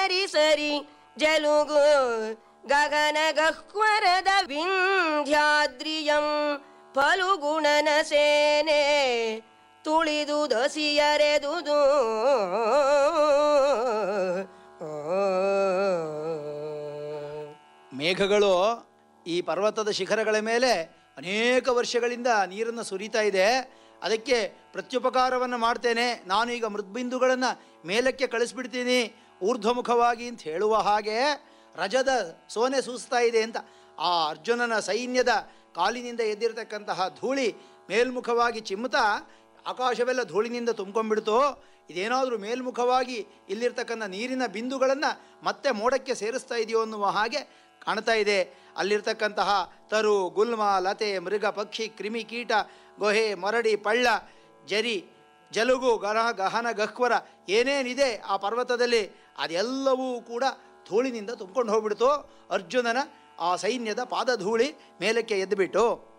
ಸರಿ ಸರಿ ಜಲುಗು ಗಗನ ಗಹ್ವರದ ವಿಂಧ್ಯಾದ್ರಿಯಂ ಫಲುಗುಣನ ಸೇನೆ ತುಳಿದು ದಸಿಯರೆದುದು ಮೇಘಗಳು ಈ ಪರ್ವತದ ಶಿಖರಗಳ ಮೇಲೆ ಅನೇಕ ವರ್ಷಗಳಿಂದ ನೀರನ್ನು ಸುರಿತಾ ಇದೆ ಅದಕ್ಕೆ ಪ್ರತ್ಯುಪಕಾರವನ್ನು ಮಾಡ್ತೇನೆ ನಾನು ಈಗ ಮೃದ್ಬಿಂದುಗಳನ್ನು ಮೇಲಕ್ಕೆ ಕಳಿಸ್ಬಿಡ್ತೀನಿ ಊರ್ಧ್ವಮುಖವಾಗಿ ಅಂತ ಹೇಳುವ ಹಾಗೆ ರಜದ ಸೋನೆ ಸೂಸ್ತಾ ಇದೆ ಅಂತ ಆ ಅರ್ಜುನನ ಸೈನ್ಯದ ಕಾಲಿನಿಂದ ಎದ್ದಿರತಕ್ಕಂತಹ ಧೂಳಿ ಮೇಲ್ಮುಖವಾಗಿ ಚಿಮ್ಮುತ್ತಾ ಆಕಾಶವೆಲ್ಲ ಧೂಳಿನಿಂದ ತುಂಬ್ಕೊಂಡ್ಬಿಡ್ತು ಇದೇನಾದರೂ ಮೇಲ್ಮುಖವಾಗಿ ಇಲ್ಲಿರ್ತಕ್ಕಂಥ ನೀರಿನ ಬಿಂದುಗಳನ್ನು ಮತ್ತೆ ಮೋಡಕ್ಕೆ ಸೇರಿಸ್ತಾ ಇದೆಯೋ ಅನ್ನುವ ಹಾಗೆ ಕಾಣ್ತಾ ಇದೆ ಅಲ್ಲಿರ್ತಕ್ಕಂತಹ ತರು ಗುಲ್ಮ ಲತೆ ಮೃಗ ಪಕ್ಷಿ ಕ್ರಿಮಿ ಕೀಟ ಗೊಹೆ ಮರಡಿ ಪಳ್ಳ ಜರಿ ಜಲುಗು ಗರಹ ಗಹನ ಗಹ್ವರ ಏನೇನಿದೆ ಆ ಪರ್ವತದಲ್ಲಿ ಅದೆಲ್ಲವೂ ಕೂಡ ಧೂಳಿನಿಂದ ತುಂಬ್ಕೊಂಡು ಹೋಗ್ಬಿಡ್ತು ಅರ್ಜುನನ ಆ ಸೈನ್ಯದ ಪಾದಧೂಳಿ ಮೇಲಕ್ಕೆ ಎದ್ದುಬಿಟ್ಟು